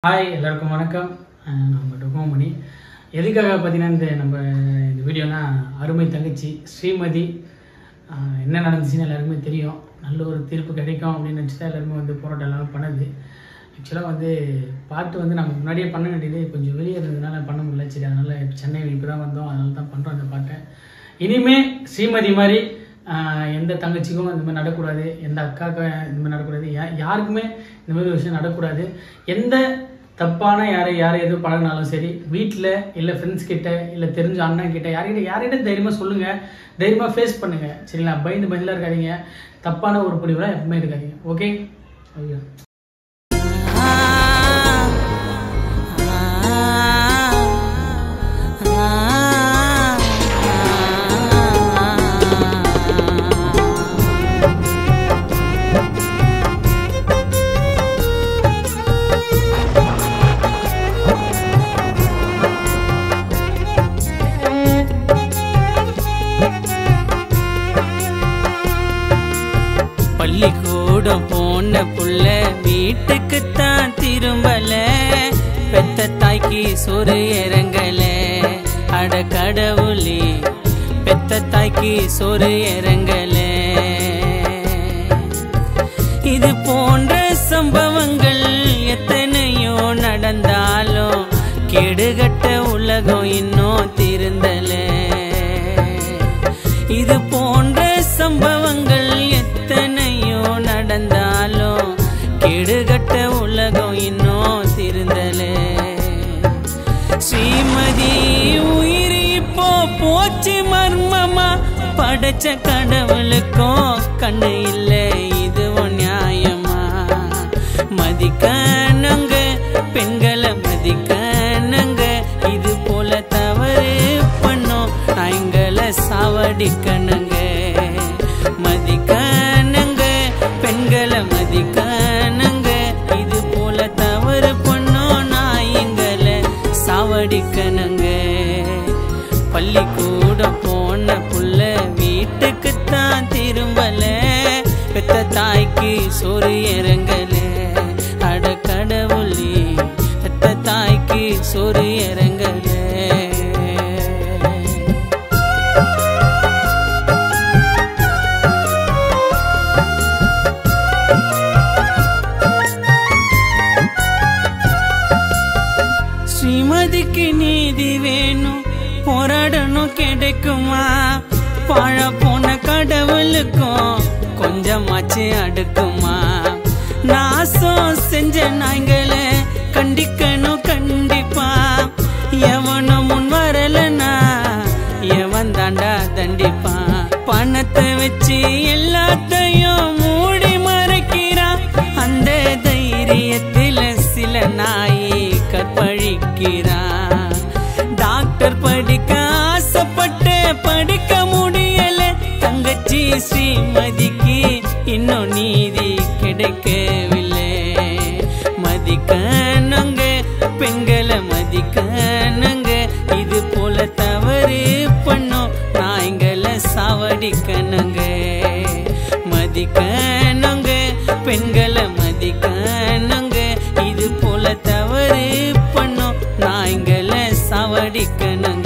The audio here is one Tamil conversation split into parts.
ஹாய் எல்லாருக்கும் வணக்கம் அஹ் நம்ம டுகோமணி எதுக்காக பார்த்தீங்கன்னா இந்த நம்ம இந்த வீடியோனா அருமை தங்கச்சி ஸ்ரீமதி அஹ் என்ன நடந்துச்சுன்னு எல்லாருக்குமே தெரியும் நல்ல ஒரு தீர்ப்பு கிடைக்கும் அப்படின்னு நினச்சி தான் எல்லாருமே வந்து போராட்டம் எல்லாம் பண்ணுது ஆக்சுவலாக வந்து பாட்டு வந்து நம்ம முன்னாடியே பண்ண வேண்டியது கொஞ்சம் வெளியே இருந்ததுனால பண்ண முடியல சரி அதனால் சென்னை இப்போ தான் வந்தோம் அதனால தான் பண்ணுறோம் அந்த பாட்டை இனிமே ஸ்ரீமதி மாதிரி ஆஹ், எந்த தங்கச்சிக்கும் இந்த மாதிரி நடக்கக்கூடாது எந்த அக்காவுக்கும் இந்த மாதிரி நடக்கக்கூடாது யா- யாருக்குமே இந்த மாதிரி ஒரு விஷயம் நடக்கக்கூடாது எந்த தப்பான யாரை யாரை எதுவும் பழகினாலும் சரி வீட்டில் இல்லை ஃப்ரெண்ட்ஸ் கிட்ட இல்லை தெரிஞ்ச அண்ணன் கிட்ட யார்கிட்ட யார்கிட்ட தைரியமாக சொல்லுங்கள் தைரியமாக ஃபேஸ் பண்ணுங்கள் சரிங்களா பயந்து பயந்துலாம் இருக்காதீங்க தப்பான ஒரு முடிவுலாம் எப்பவுமே இருக்காதீங்க ஓகே ஐயோ பள்ளிக்கூடம் போன புள்ள வீட்டுக்கு தான் திரும்பல பெத்த தாய்க்கு சொரு இறங்கல அட கடவுளே பெத்த தாய்க்கு சொரு இறங்கல இது போன்ற சம்பவங்கள் எத்தனையோ நடந்தாலும் கெடுகட்ட உலகம் இன்னும் திருந்தல இது போன்ற சம்பவங்கள் எத்தனையோ நடந்தாலும் கெடுகட்ட உலகம் இன்னும் திருந்தல ஸ்ரீமதி உயிர் இப்போ போச்சு மர்மமா படைச்ச கடவுளுக்கும் கண்ணு இல்லை இதுவும் நியாயமா மதிக்கணுங்க பெண்களை மதிக்கணுங்க இது போல தவறு பண்ணோம் நாய்களை சாவடிக்கணுங்க மதிக்கணுங்க பெண்களை மதிக்கணுங்க இது போல தவறு பண்ணோம் நாய்களை சாவடிக்கணுங்க பள்ளிக்கூடம் போன புள்ள வீட்டுக்கு தான் திரும்பல பெத்த தாய்க்கு சோறு இறங்கல அட கடவுளே பெத்த தாய்க்கு சோறு இறங்கல ஸ்ரீமதிக்கு நீதி வேணும் போராடணும் கிடைக்குமா வாழ போன கடவுளுக்கும் கொஞ்சமாச்சு அடுக்குமா நாசம் செஞ்ச நாய்களை கண்டிக்கணும் கண்டிப்பா எவனும் முன் வரலனா எவன் தாண்டா தண்டிப்பான் பணத்தை வச்சு எல்லாத்தையும் மூடி மறைக்கிறான் அந்த தைரியத்துல சில நாயை கற்பழிக்கிறான் டாக்டர் படிக்க ஆசைப்பட்டு படிக்க முடியல தங்கச்சி ஸ்ரீமதிக்கு இன்னும் நீதி கிடைக்கவில்லை மதிக்கணுங்க பெண்களை மதிக்கணுங்க இது போல தவறு பண்ணோம் நாய்களை சாவடிக்கணுங்க மதிக்கணுங்க பெண்களை மதிக்கணுங்க இது போல தவறு பண்ணோம் நாய்களை சாவடிக்கணுங்க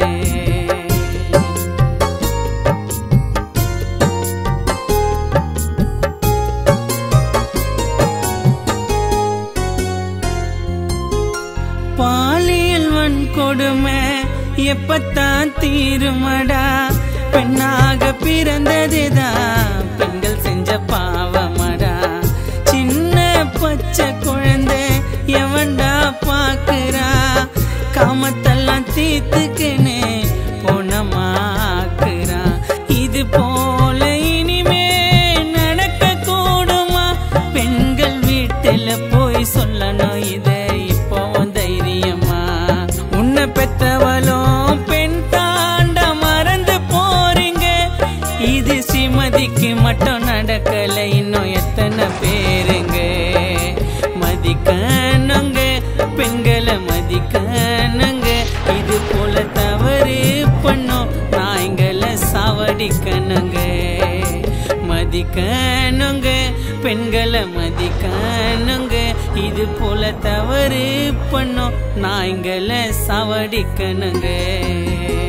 பாலியல் வன்கொடுமை எப்பத்தான் தீருமடா பெண்ணாக பிறந்ததுதான் பெண்கள் செஞ்ச பாவமடா சின்ன பச்சை குழந்தை எவன்டா பாக்குறா காமத்தெல்லாம் தீர்த்துக்குன்னு போனமாக்குறா இது போல இனிமே நடக்க கூடுமா பெண்கள் வீட்டுல போய் சொல்லணும் இதை இப்போ தைரியமா உன்னை பெத்தவளும் பெண் தாண்ட மறந்து போறீங்க இது ஸ்ரீமதிக்கு மட்டும் நடக்கல இன்னும் எத்தனை பேருங்க மதிக்கணுங்க பெண்களை மதிக்கணுங்க இது போல தவறு பண்ணோம் நாய்களை சாவடிக்கணுங்க மதிக்கணுங்க பெண்களை மதிக்கணுங்க இது இது போல தவறு பண்ணோம் நாய்ங்களை சாவடிக்கணுங்க